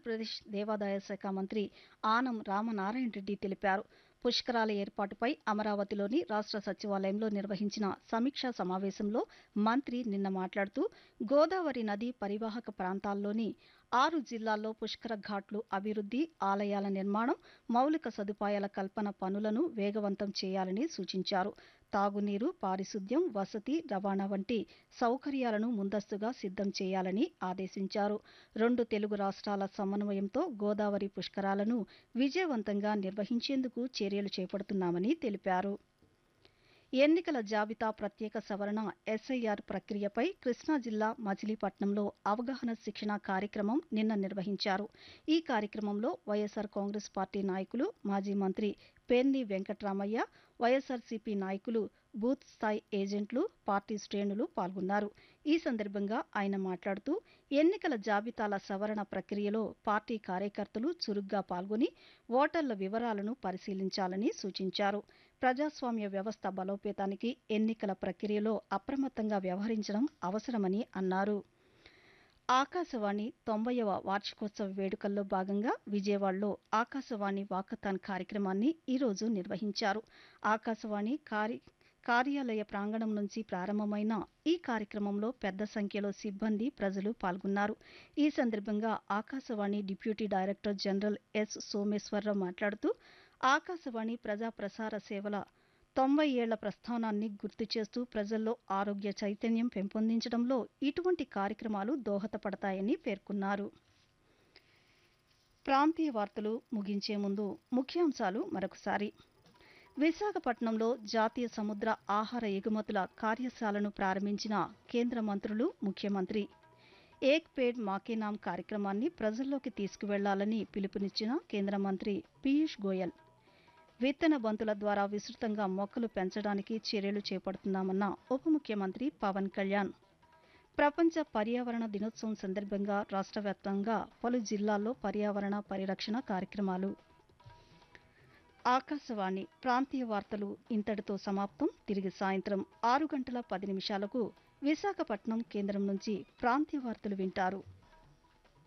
ఆంధ్రప్రదేశ్ దేవాదాయ శాఖ మంత్రి ఆనం రామనారాయణ రెడ్డి తెలిపారు పుష్కరాల ఏర్పాటుపై అమరావతిలోని రాష్ట్ర సచివాలయంలో నిర్వహించిన సమీక్షా సమావేశంలో మంత్రి నిన్న మాట్లాడుతూ గోదావరి నది పరివాహక ప్రాంతాల్లోని ఆరు జిల్లాల్లో పుష్కర ఘాట్లు అభివృద్ది ఆలయాల నిర్మాణం మౌలిక సదుపాయాల కల్పన పనులను వేగవంతం చేయాలని సూచించారు తాగునీరు పారిశుద్ధ్యం వసతి రవాణా వంటి సౌకర్యాలను ముందస్తుగా సిద్ధం చేయాలని ఆదేశించారు రెండు తెలుగు రాష్ట్రాల సమన్వయంతో గోదావరి పుష్కరాలను విజయవంతంగా నిర్వహించేందుకు చర్యలు చేపడుతున్నామని తెలిపారు ఎన్నికల జాబితా ప్రత్యేక సవరణ ఎస్ఐఆర్ ప్రక్రియపై కృష్ణా జిల్లా మచిలీపట్నంలో అవగాహన శిక్షణ కార్యక్రమం నిన్న నిర్వహించారు ఈ కార్యక్రమంలో వైఎస్సార్ కాంగ్రెస్ పార్టీ నాయకులు మాజీ మంత్రి పేర్ని వెంకట్రామయ్య వైఎస్సార్సీపీ నాయకులు బూత్ స్థాయి ఏజెంట్లు పార్టీ శ్రేణులు పాల్గొన్నారు ఈ సందర్భంగా ఆయన మాట్లాడుతూ ఎన్నికల జాబితాల సవరణ ప్రక్రియలో పార్టీ కార్యకర్తలు చురుగ్గా పాల్గొని ఓటర్ల వివరాలను పరిశీలించాలని సూచించారు ప్రజాస్వామ్య వ్యవస్థ బలోపేతానికి ఎన్నికల ప్రక్రియలో అప్రమత్తంగా వ్యవహరించడం అవసరమని అన్నారు ఆకాశవాణి తొంభైవ వార్షికోత్సవ వేడుకల్లో భాగంగా విజయవాడలో ఆకాశవాణి వాకథాన్ కార్యక్రమాన్ని ఈరోజు నిర్వహించారు ఆకాశవాణి కార్య కార్యాలయ ప్రాంగణం నుంచి ప్రారంభమైన ఈ కార్యక్రమంలో పెద్ద సంఖ్యలో సిబ్బంది ప్రజలు పాల్గొన్నారు ఈ సందర్భంగా Akashvani deputy director general S Someswara Rao మాట్లాడుతూ ఆకాశవాణి ప్రజా ప్రసార సేవల తొంభై ఏళ్ల ప్రస్థానాన్ని గుర్తు చేస్తూ ప్రజల్లో ఆరోగ్య చైతన్యం పెంపొందించడంలో ఇటువంటి కార్యక్రమాలు దోహదపడతాయని పేర్కొన్నారు ప్రాంతీయ వార్తలు ముగించే ముందు ముఖ్యాంశాలు మరొకసారి విశాఖపట్నంలో జాతీయ సముద్ర ఆహార ఎగుమతుల కార్యశాలను ప్రారంభించిన కేంద్ర మంత్రులు ముఖ్యమంత్రి ఏక్ పేడ్ మాకే నామ్ కార్యక్రమాన్ని ప్రజల్లోకి తీసుకువెళ్లాలని పిలుపునిచ్చిన కేంద్ర మంత్రి పీయూష్ గోయల్ విత్తన బంతుల ద్వారా విస్తృతంగా మొక్కలు పెంచడానికి చర్యలు చేపడుతున్నామన్న ఉప ముఖ్యమంత్రి పవన్ కళ్యాణ్ ప్రపంచ పర్యావరణ దినోత్సవం సందర్భంగా రాష్ట్ర వ్యాప్తంగా పలు జిల్లాల్లో పర్యావరణ పరిరక్షణ కార్యక్రమాలు ఆకాశవాణి ప్రాంతీయ వార్తలు ఇంతటితో సమాప్తం తిరిగి సాయంత్రం ఆరు గంటల పది నిమిషాలకు విశాఖపట్నం కేంద్రం నుంచి ప్రాంతీయ వార్తలు వింటారు